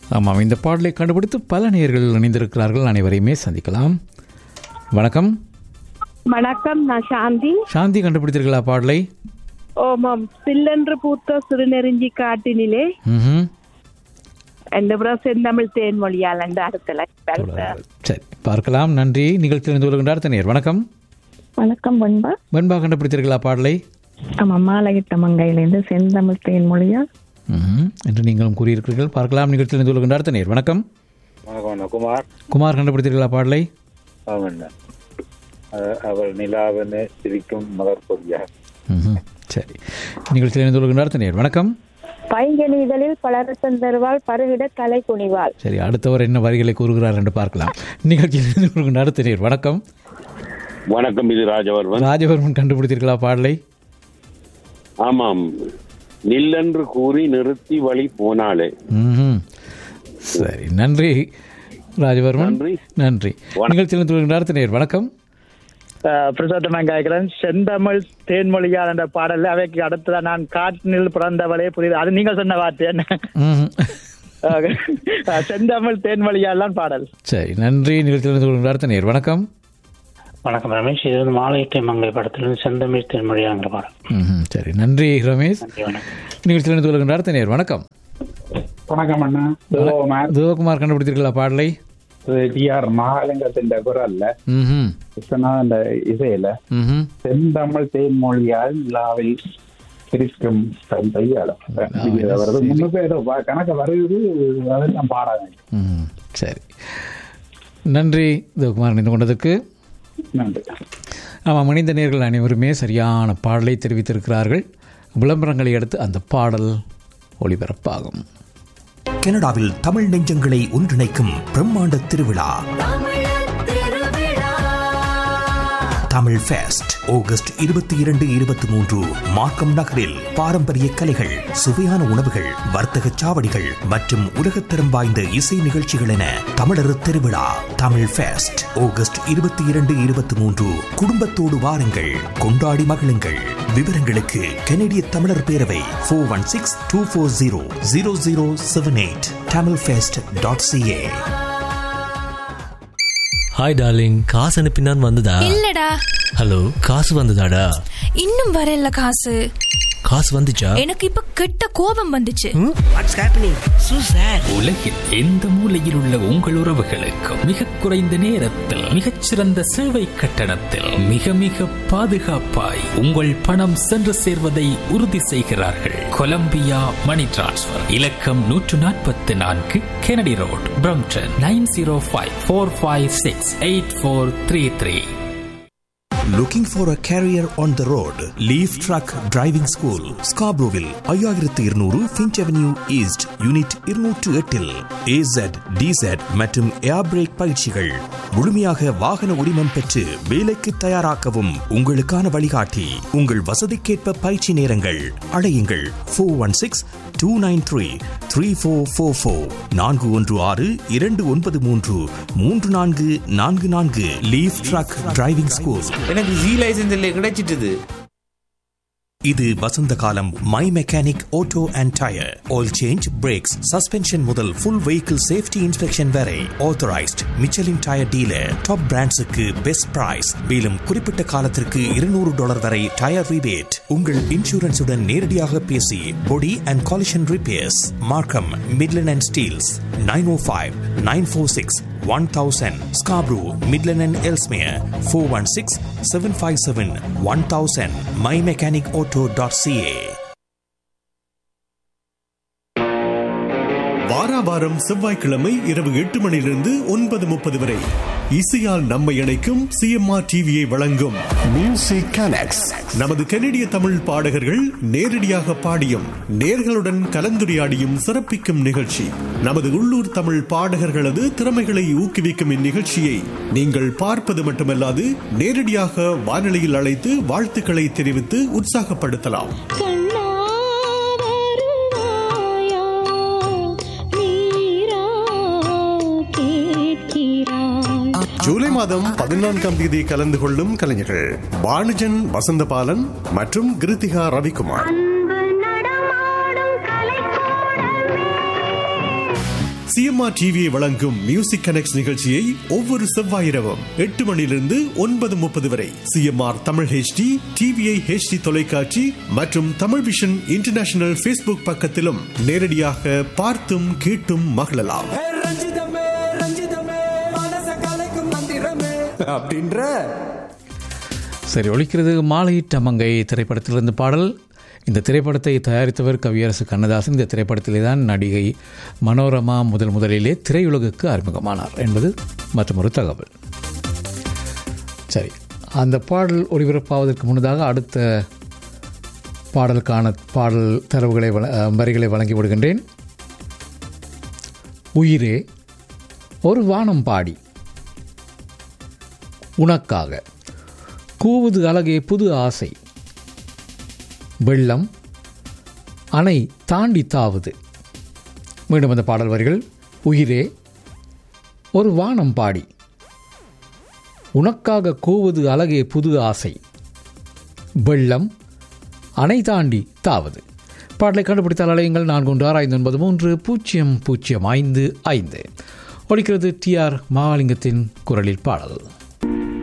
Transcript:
ஆமாம் இந்த பாடலை கண்டுபிடித்து பல நேயர்கள் இணைந்திருக்கிறார்கள் அனைவரையுமே சந்திக்கலாம் வணக்கம் வணக்கம் நான் சாந்தி சாந்தி கண்டுபிடித்தீர்களா பாடலை ஓமாம் சில்லென்று பூத்த சிறுநெருஞ்சி காட்டினிலே ம்ஹும். எந்த புறம் செந்தமிழ் தேன்மொழியால் என்று அடுத்தல சரி பார்க்கலாம் நன்றி நிகழ்ச்சி தெரிந்து கொள்கின்ற அடுத்த நேர் வணக்கம் வணக்கம் பண்பா வெண்பா கண்டுபிடித்தீர்களா பாடலை ஆமா மாலகிட்ட மங்கையிலேருந்து செந்தமிழ் தேன்மொழியா ம்ஹும். என்று நீங்களும் கூறியிருக்கிறீர்கள் பார்க்கலாம் நிகழ்ச்சி தெரிந்து கொள்கின்ற அடுத்த நேர் வணக்கம் வணக்கம் அண்ணா. குமார் குமார் கண்டுபிடித்தீர்களா பாடலை ஆமாண்ணா அஹ் அவள் நிலாவென சிரிக்கும் மலர் பொறியார் ம்ஹும். சரி நிகழ்ச்சி தெரிந்து கொள்கின்ற அடுத்த நேர் வணக்கம் பைங்கனி இதழில் பலரசம் தருவாள் பருகிட தலை குனிவாள் சரி அடுத்தவர் என்ன வரிகளை கூறுகிறார் என்று பார்க்கலாம் நிகழ்ச்சியில் இருந்து கொள்கின்ற அடுத்த நேர் வணக்கம் வணக்கம் இது ராஜவர்மன் ராஜவர்மன் கண்டுபிடித்தீர்களா பாடலை ஆமாம் நில்லென்று கூறி நிறுத்தி வழி போனாலே ம்ஹும். சரி நன்றி ராஜவர்மன் நன்றி. நன்றி நிகழ்ச்சியில் தொடர்கின்ற அடுத்த நேர் வணக்கம் பிரசோத்தமன் கேட்கிறேன் செந்தமிழ் தேன்மொழியால் என்ற பாடல்ல அவைக்கு அடுத்ததான் நான் காட்டினில் பிறந்தவளே புரியுது அது நீங்க சொன்ன வார்த்தை என்ன ம்ஹும். அஹ் செந்தமிழ் தேன்மொழியால் தான் பாடல் சரி நன்றி நிகழ்ச்சியில் தொடர்கின்ற அடுத்த நேர் வணக்கம் வணக்கம் ரமேஷ் இது வந்து மாலையிட்டை மங்கை படத்திலிருந்து செந்தமிழ் தென்மொழியாங்கிற பாடம் ம்ஹும். சரி நன்றி ரமேஷ் நன்றி வணக்கம் நிகழ்ச்சியில் தொடர்கின்ற அடுத்த நேர் வணக்கம் வணக்கம் அண்ணா தேவகுமார் கண்டுபிடித்தீர்களா பாடலை டிஆர் மகாலிங்கத்தின் குரல்ல ம்ஹும். விஸ்வநாதன் இசையில ம்ஹும். செந்தமிழ் தேன்மொழியால் நிலாவில் இருக்கும் தையாளம் வருது முன்னுக்கு ஏதோ வ- கணக்கு வருது அதெல்லாம் பாடாங்க ம்ஹும். சரி நன்றி தேவகுமார் இணைந்து கொண்டதற்கு நன்றி ஆமாம் மனித நேர்கள் அனைவருமே சரியான பாடலை தெரிவித்திருக்கிறார்கள் விளம்பரங்களை அடுத்து அந்த பாடல் ஒளிபரப்பாகும் கனடாவில் தமிழ் நெஞ்சங்களை ஒன்றிணைக்கும் பிரம்மாண்ட திருவிழா தமிழ் ஃபெஸ்ட் ஆகஸ்ட் இருபத்தி இரண்டு இருபத்தி மூன்று மார்க்கம் நகரில் பாரம்பரிய கலைகள் சுவையான உணவுகள் வர்த்தக சாவடிகள் மற்றும் உலகத்தரம் வாய்ந்த இசை நிகழ்ச்சிகள் என தமிழர் திருவிழா தமிழ் ஃபெஸ்ட் ஆகஸ்ட் இருபத்தி இரண்டு இருபத்தி மூன்று குடும்பத்தோடு வாருங்கள் கொண்டாடி மகிழுங்கள் விவரங்களுக்கு கனடிய தமிழர் பேரவை four one six two four zero zero zero seven eight Tamil fest dot CA hi darling காசு அனுப்பினான் வந்ததா இல்லடா ஹலோ காசு வந்ததாடா இன்னும் வரல காசு காசு வந்துச்சா எனக்கு இப்ப கெட்ட கோபம் வந்துச்சு வாட்ஸ் ஹேப்பனிங் சூ சார் உலகில் எந்த மூலையில் உள்ள உங்கள் உறவுகளுக்கும் மிக குறைந்த நேரத்தில் மிகச்சிறந்த சேவை கட்டணத்தில் மிக மிக பாதுகாப்பாய் உங்கள் பணம் சென்று சேர்வதை உறுதி செய்கிறார்கள் கொலம்பியா மணி டிரான்ஸ்ஃபர் இலக்கம் நூற்று நாற்பத்தி நான்கு Kennedy road Brampton nine zero five four five six eight four three three Looking for a career on the road? Leaf Truck Driving School, Scarboroughville, ஐயாயிரத்து இருநூறு ஃபின்ச் அவென்யூ ஈஸ்ட் யூனிட் இருநூற்று எட்டில் ஏசட் டிசட் மற்றும் ஏர் break பயிற்சிகள் முழுமையாக வாகன உரிமம் பெற்று வேலைக்கு தயாராக்கவும் உங்களுக்கான வழிகாட்டி உங்கள் வசதிக்கேற்ப பயிற்சி நேரங்கள் அழையுங்கள் four one six two nine three three four four four நான்கு ஒன்று ஆறு இரண்டு ஒன்பது மூன்று மூன்று நான்கு நான்கு நான்கு லீஃப் ட்ரக் டிரைவிங் ஸ்கூல் எனக்கு ஜி லைசன்ஸ் இல்லை கிடைச்சிட்டுது இது வசந்த காலம் my mechanic auto and tyre oil change brakes suspension முதல் ஃபுல் வெஹிக்கிள் சேஃப்டி இன்ஸ்பெக்ஷன் வரை authorised Michelin tyre dealer top பிராண்ட்ஸுக்கு பெஸ்ட் பிரைஸ் மேலும் குறிப்பிட்ட காலத்திற்கு இருநூறு டாலர் வரை டயர் ரிபேட் உங்கள் இன்சூரன்ஸுடன் நேரடியாக பேசி body and collision repairs Markham Midland and Steeles nine O five nine four six one thousand Scarborough Midland and Ellesmere four one six seven five seven one thousand my mechanic auto dot CA வாராவாரம் செவ்வாய்க்கிழமை இரவு எட்டு மணியிலிருந்து ஒன்பது முப்பது வரை இசையால் நம்மை இணைக்கும் சிஎம்ஆர் டிவியை வழங்கும் மியூசிக் கனெக்ட்ஸ் நமது கனடிய தமிழ் பாடகர்கள் நேரடியாக பாடியும் நேர்களுடன் கலந்துரையாடியும் சிறப்பிக்கும் நிகழ்ச்சி நமது உள்ளூர் தமிழ் பாடகர்களது திறமைகளை ஊக்குவிக்கும் இந்நிகழ்ச்சியை நீங்கள் பார்ப்பது மட்டுமல்லாது நேரடியாக வானொலியில் அழைத்து வாழ்த்துக்களை தெரிவித்து உற்சாகப்படுத்தலாம் ஜூலை மாதம் பதினான்காம் தேதி கலந்து கொள்ளும் கலைஞர்கள் பானுஜன் வசந்தபாலன் மற்றும் கிருத்திகா ரவிக்குமார் சிஎம்ஆர் டிவியை வழங்கும் மியூசிக் கனெக்ட் நிகழ்ச்சியை ஒவ்வொரு செவ்வாயிரவும் எட்டு மணியிலிருந்து ஒன்பது முப்பது வரை CMR Tamil HD TVI HD தொலைக்காட்சி மற்றும் தமிழ் விஷன் இன்டர்நேஷனல் ஃபேஸ்புக் பக்கத்திலும் நேரடியாக பார்த்தும் கேட்டும் மகிழலாம் அப்படின்ற சரி ஒழிக்கிறது மாலை டமங்கை திரைப்படத்திலிருந்து பாடல் இந்த திரைப்படத்தை தயாரித்தவர் கவியரசு கண்ணதாசன் இந்த திரைப்படத்திலே தான் நடிகை மனோரமா முதல் முதலிலே திரையுலகுக்கு அறிமுகமானார் என்பது மற்றொரு தகவல் சரி அந்த பாடல் ஒளிபரப்பாவதற்கு முன்னதாக அடுத்த பாடலுக்கான பாடல் தரவுகளை வழ- அஹ், வரிகளை வழங்கி விடுகின்றேன் உயிரே ஒரு வானம் பாடி உனக்காக கூவுது அழகே புது ஆசை வெள்ளம் அணை தாண்டி தாவுது மீண்டும் அந்த பாடல் வரிகள் உயிரே ஒரு வானம் பாடி உனக்காக கூவுது அழகே புது ஆசை வெள்ளம் அணை தாண்டி தாவது பாடலை கண்டுபிடித்தால் அலையுங்கள் நான்கு ஒன்று ஆறு ஐந்து ஒன்பது மூன்று பூஜ்ஜியம் பூஜ்ஜியம் ஐந்து ஐந்து ஒலிக்கிறது டி ஆர் மகாலிங்கத்தின் குரலில் பாடல்